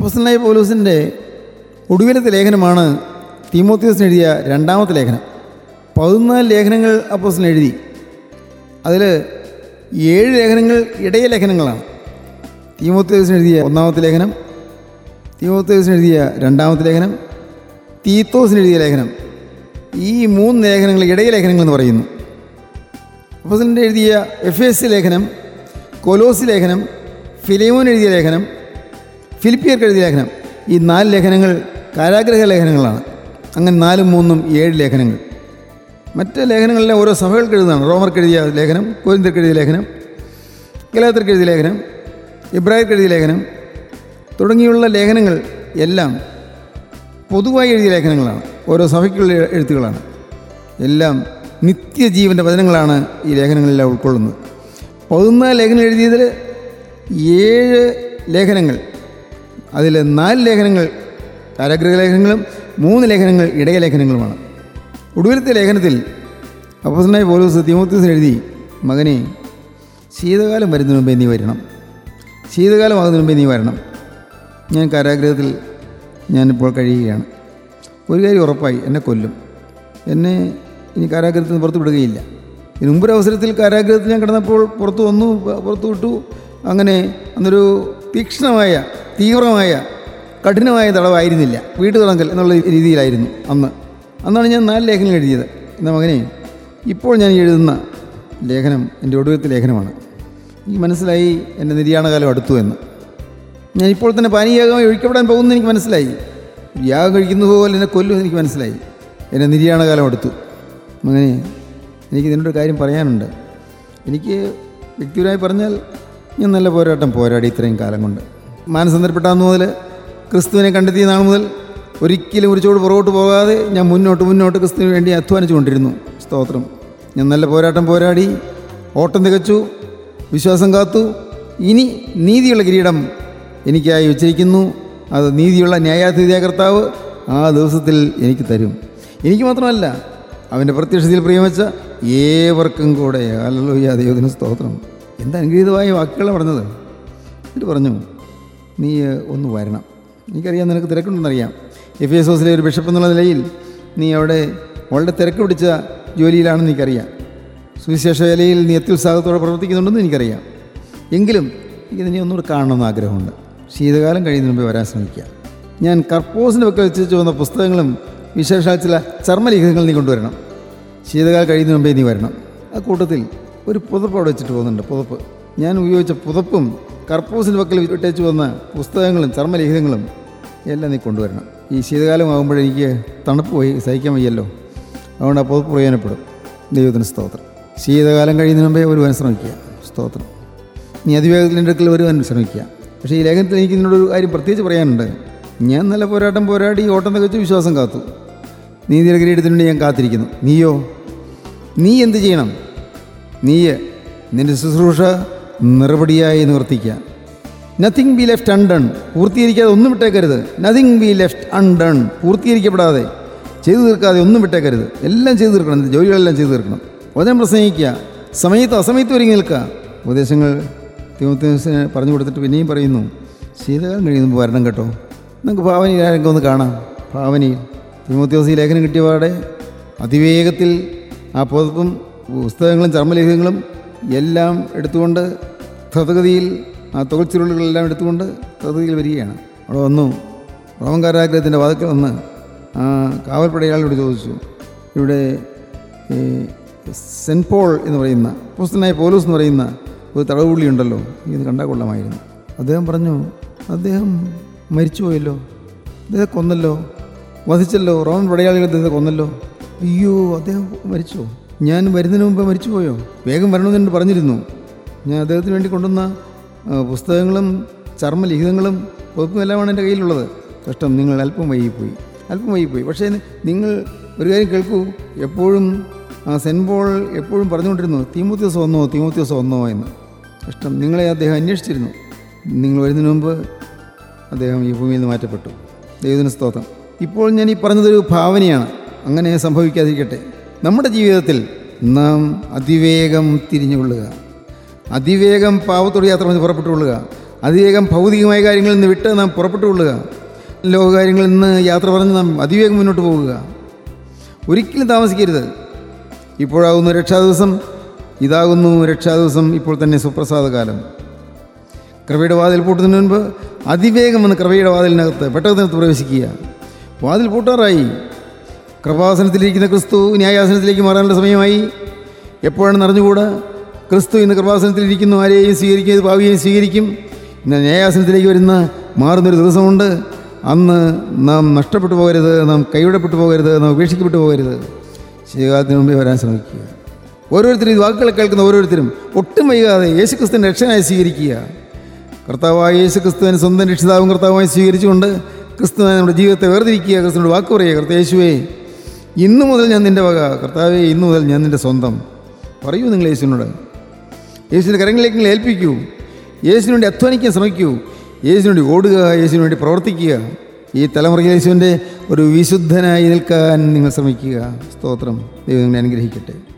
അപ്പസ്തലനായ പൗലൂസിൻ്റെ ഒടുവിലത്തെ ലേഖനമാണ് തീമോത്യോസിന് എഴുതിയ രണ്ടാമത്തെ ലേഖനം പതിനാല് ലേഖനങ്ങൾ അപ്പോസ്തലൻ എഴുതി അതിൽ ഏഴ് ലേഖനങ്ങൾ ഇടയ ലേഖനങ്ങളാണ് തീമോത്യോസിന് എഴുതിയ ഒന്നാമത്തെ ലേഖനം തീമോത്യോസിന് എഴുതിയ രണ്ടാമത്തെ ലേഖനം തീത്തോസിന് എഴുതിയ ലേഖനം ഈ മൂന്ന് ലേഖനങ്ങൾ ഇടയ ലേഖനങ്ങൾ എന്ന് പറയുന്നു അപ്പോസ്തലൻ്റെ എഴുതിയ എഫ് എസ് ലേഖനം കൊലോസ് ലേഖനം ഫിലിമോൻ എഴുതിയ ലേഖനം ഫിലിപ്പിയർക്ക് എഴുതിയ ലേഖനം ഈ നാല് ലേഖനങ്ങൾ കാരാഗ്രഹ ലേഖനങ്ങളാണ് അങ്ങനെ നാലും മൂന്നും ഏഴ് ലേഖനങ്ങൾ മറ്റ് ലേഖനങ്ങളിലെ ഓരോ സഭകൾക്ക് എഴുതുന്നതാണ് റോമർക്ക് എഴുതിയ ലേഖനം കോരിന്തർക്ക് എഴുതിയ ലേഖനം ഗലാത്തർക്ക് എഴുതിയ ലേഖനം ഇബ്രാഹിർക്ക് എഴുതിയ ലേഖനം തുടങ്ങിയുള്ള ലേഖനങ്ങൾ എല്ലാം പൊതുവായി എഴുതിയ ലേഖനങ്ങളാണ് ഓരോ സഭയ്ക്കുള്ള എഴുത്തുകളാണ് എല്ലാം നിത്യജീവൻ്റെ വചനങ്ങളാണ് ഈ ലേഖനങ്ങളെല്ലാം ഉൾക്കൊള്ളുന്നത് പതിനാല് ലേഖനം എഴുതിയതിൽ ഏഴ് ലേഖനങ്ങൾ അതിൽ നാല് ലേഖനങ്ങൾ കാരാഗ്രഹ ലേഖനങ്ങളും മൂന്ന് ലേഖനങ്ങൾ ഇടയ ലേഖനങ്ങളുമാണ് ഒടുവിലത്തെ ലേഖനത്തിൽ അപ്പോസനായ പോലീസ് തിമോത്യൂസിന് എഴുതി മകനെ ശീതകാലം വരുന്നതിന് മുമ്പേ നീ വരണം ശീതകാലമാകുന്നതിന് മുമ്പേ നീ വരണം ഞാൻ കാരാഗ്രഹത്തിൽ ഞാനിപ്പോൾ കഴിയുകയാണ് ഒരു കാര്യം ഉറപ്പായി എന്നെ കൊല്ലും എന്നെ ഇനി കാരാഗ്രഹത്തിൽ നിന്ന് പുറത്ത് വിടുകയില്ല ഇതിന് മുമ്പൊരു അവസരത്തിൽ കാരാഗ്രഹത്തിൽ ഞാൻ കിടന്നപ്പോൾ പുറത്ത് വന്നു പ- പുറത്ത് വിട്ടു അങ്ങനെ അന്നൊരു തീക്ഷ്ണമായ തീവ്രമായ കഠിനമായ തടവായിരുന്നില്ല വീട്ടു തുടങ്ങൽ എന്നുള്ള രീതിയിലായിരുന്നു അന്ന് അന്നാണ് ഞാൻ നാല് ലേഖനങ്ങൾ എഴുതിയത് എന്ന മകനെ ഇപ്പോൾ ഞാൻ എഴുതുന്ന ലേഖനം എൻ്റെ ഒടുവിലത്തെ ലേഖനമാണ് ഈ മനസ്സിലായി എൻ്റെ നിര്യാണകാലം അടുത്തു എന്ന് ഞാൻ ഇപ്പോൾ തന്നെ പാനീയാഗമായി ഒഴിക്കപ്പെടാൻ പോകുമെന്ന് എനിക്ക് മനസ്സിലായി യാഗം കഴിക്കുന്നത് പോലെ എന്നെ കൊല്ലുമെന്ന് എനിക്ക് മനസ്സിലായി എൻ്റെ നിര്യാണകാലം അടുത്തു മകനെ എനിക്ക് നിന്നോട് ഒരു കാര്യം പറയാനുണ്ട് എനിക്ക് വ്യക്തിപരമായി പറഞ്ഞാൽ ഞാൻ നല്ല പോരാട്ടം പോരാടി ഇത്രയും കാലം കൊണ്ട് മാനസന്തരപ്പെട്ടാന്ന് മുതൽ ക്രിസ്തുവിനെ കണ്ടെത്തിയ നാൾ മുതൽ ഒരിക്കലും ഒരു ചുവട് പുറകോട്ട് പോകാതെ ഞാൻ മുന്നോട്ട് മുന്നോട്ട് ക്രിസ്തുവിന് വേണ്ടി അധ്വാനിച്ചു കൊണ്ടിരുന്നു സ്തോത്രം ഞാൻ നല്ല പോരാട്ടം പോരാടി ഓട്ടം തികച്ചു വിശ്വാസം കാത്തു ഇനി നീതിയുള്ള കിരീടം എനിക്കായി വെച്ചിരിക്കുന്നു അത് നീതിയുള്ള ന്യായാധിപതിയായ കർത്താവ് ആ ദിവസത്തിൽ എനിക്ക് തരും എനിക്ക് മാത്രമല്ല അവൻ്റെ പ്രത്യക്ഷത്തിൽ പ്രിയമെച്ച ഏവർക്കും കൂടെ അല്ലല്ലോയ്യ ദൈവത്തിന് സ്തോത്രം എന്താ അനുഗ്രഹീതമായ വാക്കുകളാണ് പറഞ്ഞത് എന്നിട്ട് പറഞ്ഞു നീ ഏഹ്, ഒന്ന് വരണം എനിക്കറിയാം നിനക്ക് തിരക്കുണ്ടെന്നറിയാം എഫ് എസ് ഓസിലെ ഒരു ബിഷപ്പ് എന്നുള്ള നിലയിൽ നീ അവിടെ വളരെ തിരക്ക് പിടിച്ച ജോലിയിലാണെന്ന് എനിക്കറിയാം സുവിശേഷ വേലയിൽ നീ അത്യുത്സാഹത്തോടെ പ്രവർത്തിക്കുന്നുണ്ടെന്ന് എനിക്കറിയാം എങ്കിലും എനിക്ക് നിന്നെ ഒന്നുകൂടെ കാണണമെന്ന് ആഗ്രഹമുണ്ട് ശീതകാലം കഴിയുന്നതിന് മുമ്പേ വരാൻ ശ്രമിക്കുക ഞാൻ കർപ്പോസിൻ്റെ പക്കൽ വെച്ച് വന്ന പുസ്തകങ്ങളും വിശേഷാൽ ചില ചർമ്മലേഖനങ്ങൾ നീ കൊണ്ടുവരണം ശീതകാലം കഴിയുന്നതിന് മുമ്പേ നീ വരണം ആ കൂട്ടത്തിൽ ഒരു പുതപ്പ് അവിടെ വെച്ചിട്ട് പോകുന്നുണ്ട് പുതപ്പ് ഞാൻ ഉപയോഗിച്ച പുതപ്പും കർപ്പൂസിൻ്റെ പക്കൽ ഇട്ടേച്ച് വന്ന പുസ്തകങ്ങളും ചർമ്മലേഖനങ്ങളും എല്ലാം നീ കൊണ്ടുവരണം ഈ ശീതകാലമാകുമ്പോഴെനിക്ക് തണുപ്പ് പോയി സഹിക്കാൻ വയ്യല്ലോ അതുകൊണ്ട് ആ പുതപ്പ് പ്രയോജനപ്പെടും ദൈവത്തിന് സ്തോത്രം ശീതകാലം കഴിയുന്നതിന് മുമ്പേ ഒരുവൻ ശ്രമിക്കുക സ്തോത്രം നീ അതിവേഗത്തിൽ എൻ്റെ അടുക്കൽ വരുവാൻ ശ്രമിക്കുക പക്ഷേ ഈ ലേഖനത്തിൽ എനിക്ക് നിന്നോടൊരു കാര്യം പ്രത്യേകിച്ച് പറയാനുണ്ട് ഞാൻ നല്ല പോരാട്ടം പോരാടി ഓട്ടം തികച്ച് വിശ്വാസം കാത്തു നീതിയുടെ കിരീടത്തിന് വേണ്ടി ഞാൻ കാത്തിരിക്കുന്നു നീയോ നീ എന്ത് ചെയ്യണം നീ നിന്റെ ശുശ്രൂഷ നിറപടിയായി നിവർത്തിക്കുക നത്തിങ് ബി ലെഫ്റ്റ് അൺഡൺ പൂർത്തീകരിക്കാതെ ഒന്നും വിട്ടേക്കരുത് നത്തിങ് ബി ലെഫ്റ്റ് അൺഡൺ പൂർത്തീകരിക്കപ്പെടാതെ ചെയ്തു തീർക്കാതെ ഒന്നും വിട്ടേക്കരുത് എല്ലാം ചെയ്തു തീർക്കണം നിന്റെ ജോലികളെല്ലാം ചെയ്തു തീർക്കണം വചനം പ്രസംഗിക്കുക സമയത്ത് അസമയത്ത് ഒരുങ്ങി നിൽക്കുക ഉപദേശങ്ങൾ തിമോത്തിയോസിന് പറഞ്ഞു കൊടുത്തിട്ട് പിന്നെയും പറയുന്നു ശീതകാലം കഴിയുമ്പോൾ വരണം കേട്ടോ നമുക്ക് ഭാവനയിൽ ആരെങ്കിലും ഒന്ന് കാണാം ഭാവനയിൽ തിമോത്യോസ് ഈ ലേഖനം കിട്ടിയ പാടെ അതിവേഗത്തിൽ ആ പുതപ്പും പുസ്തകങ്ങളും ചർമ്മലേഖനങ്ങളും എല്ലാം എടുത്തുകൊണ്ട് ദ്രുതഗതിയിൽ ആ തുകൽച്ചുരുളുകളെല്ലാം എടുത്തുകൊണ്ട് ദ്രുതഗതിയിൽ വരികയാണ് അവിടെ വന്നു റോമൻ കാരാഗ്രഹത്തിൻ്റെ വാതിക്കൽ വന്ന് ആ കാവൽപ്പടയാളിനോട് ചോദിച്ചു ഇവിടെ ഈ സെൻറ്റ് പോൾ എന്ന് പറയുന്ന പുസ്തകനായ പോലൂസ് എന്ന് പറയുന്ന ഒരു തടവുപുള്ളി ഉണ്ടല്ലോ ഇത് കണ്ടാൽ കൊള്ളാമായിരുന്നു അദ്ദേഹം പറഞ്ഞു അദ്ദേഹം മരിച്ചുപോയല്ലോ അദ്ദേഹം കൊന്നല്ലോ വധിച്ചല്ലോ റോമൻ പടയാളികൾ അദ്ദേഹത്തെ കൊന്നല്ലോ അയ്യോ അദ്ദേഹം മരിച്ചോ ഞാൻ വരുന്നതിന് മുമ്പ് മരിച്ചുപോയോ വേഗം വരണമെന്ന് പറഞ്ഞിരുന്നു ഞാൻ അദ്ദേഹത്തിന് വേണ്ടി കൊണ്ടുവന്ന ആ, പുസ്തകങ്ങളും ചർമ്മലിഖിതങ്ങളും പുതപ്പും എല്ലാമാണ് എൻ്റെ കയ്യിലുള്ളത് കഷ്ടം നിങ്ങൾ അല്പം വൈകിപ്പോയി അല്പം വൈകിപ്പോയി പക്ഷേ നിങ്ങൾ ഒരു കാര്യം കേൾക്കൂ എപ്പോഴും ആ സെൻറ്റ് പോൾ എപ്പോഴും പറഞ്ഞുകൊണ്ടിരുന്നു തീമൂത്യോസ് വന്നോ തീമൂത്യോസ് വന്നോ എന്ന് കഷ്ടം നിങ്ങളെ അദ്ദേഹം അന്വേഷിച്ചിരുന്നു നിങ്ങൾ വരുന്നതിന് മുമ്പ് അദ്ദേഹം ഈ ഭൂമിയിൽ നിന്ന് മാറ്റപ്പെട്ടു ദൈവത്തിന് സ്തോത്രം ഇപ്പോൾ ഞാൻ ഈ പറഞ്ഞതൊരു ഭാവനയാണ് അങ്ങനെ സംഭവിക്കാതിരിക്കട്ടെ നമ്മുടെ ജീവിതത്തിൽ നാം അതിവേഗം തിരിഞ്ഞുകൊള്ളുക അതിവേഗം പാവത്തോട് യാത്ര പറഞ്ഞ് പുറപ്പെട്ടുകൊള്ളുക അതിവേഗം ഭൗതികമായ കാര്യങ്ങളിൽ നിന്ന് വിട്ട് നാം പുറപ്പെട്ടുകൊള്ളുക ലോകകാര്യങ്ങളിൽ നിന്ന് യാത്ര പറഞ്ഞ് നാം അതിവേഗം മുന്നോട്ട് പോകുക ഒരിക്കലും താമസിക്കരുത് ഇപ്പോഴാകുന്നു രക്ഷാദിവസം ഇതാകുന്നു രക്ഷാദിവസം ഇപ്പോൾ തന്നെ സുപ്രസാദ കാലം കൃപയുടെ വാതിൽ പൂട്ടുന്നതിന് മുൻപ് അതിവേഗം വന്ന് കൃപയുടെ വാതിലിനകത്ത് പെട്ടകത്തിനകത്ത് പ്രവേശിക്കുക വാതിൽ പൂട്ടാറായി കൃപാസനത്തിലിരിക്കുന്ന ക്രിസ്തു ന്യായാസനത്തിലേക്ക് മാറാനുള്ള സമയമായി എപ്പോഴാണ് നിറഞ്ഞുകൂടാ ക്രിസ്തു ഇന്ന് കൃപാസനത്തിലിരിക്കുന്നു ആരെയും സ്വീകരിക്കും ഏത് ഭാവിയെയും സ്വീകരിക്കും ഇന്ന് ന്യായാസനത്തിലേക്ക് വരുന്ന മാറുന്നൊരു ദിവസമുണ്ട് അന്ന് നാം നഷ്ടപ്പെട്ടു പോകരുത് നാം കൈവിടപ്പെട്ടു പോകരുത് നാം ഉപേക്ഷിക്കപ്പെട്ടു പോകരുത് ശിവകാലത്തിന് മുമ്പേ വരാൻ ശ്രമിക്കുക ഓരോരുത്തരും ഈ വാക്കുകൾ കേൾക്കുന്ന ഓരോരുത്തരും ഒട്ടും വൈകാതെ യേശുക്രിസ്തുവിനെ രക്ഷനായി സ്വീകരിക്കുക കർത്താവായ യേശു ക്രിസ്തുവിനെ സ്വന്തം രക്ഷിതാവും കർത്താവുമായി സ്വീകരിച്ചുകൊണ്ട് ക്രിസ്തുവിനെ നമ്മുടെ ജീവിതത്തെ വേർതിരിക്കുക ക്രിസ്തുവിനോട് വാക്ക് പറയുക കർത്ത യേശുവേ ഇന്നു മുതൽ ഞാൻ നിൻ്റെ വക കർത്താവേ ഇന്നു മുതൽ ഞാൻ നിൻ്റെ സ്വന്തം പറയൂ നിങ്ങൾ യേശുവിനോട് യേശുവിൻ്റെ കരങ്ങളിലേക്ക് നിങ്ങൾ ഏൽപ്പിക്കൂ യേശുവിന് വേണ്ടി അധ്വാനിക്കാൻ ശ്രമിക്കൂ യേശുവിന് വേണ്ടി ഓടുക യേശുവിന് വേണ്ടി പ്രവർത്തിക്കുക ഈ തലമുറയിൽ യേശുവിൻ്റെ ഒരു വിശുദ്ധനായി നിൽക്കാൻ നിങ്ങൾ ശ്രമിക്കുക സ്തോത്രം ദൈവം നിങ്ങളെ അനുഗ്രഹിക്കട്ടെ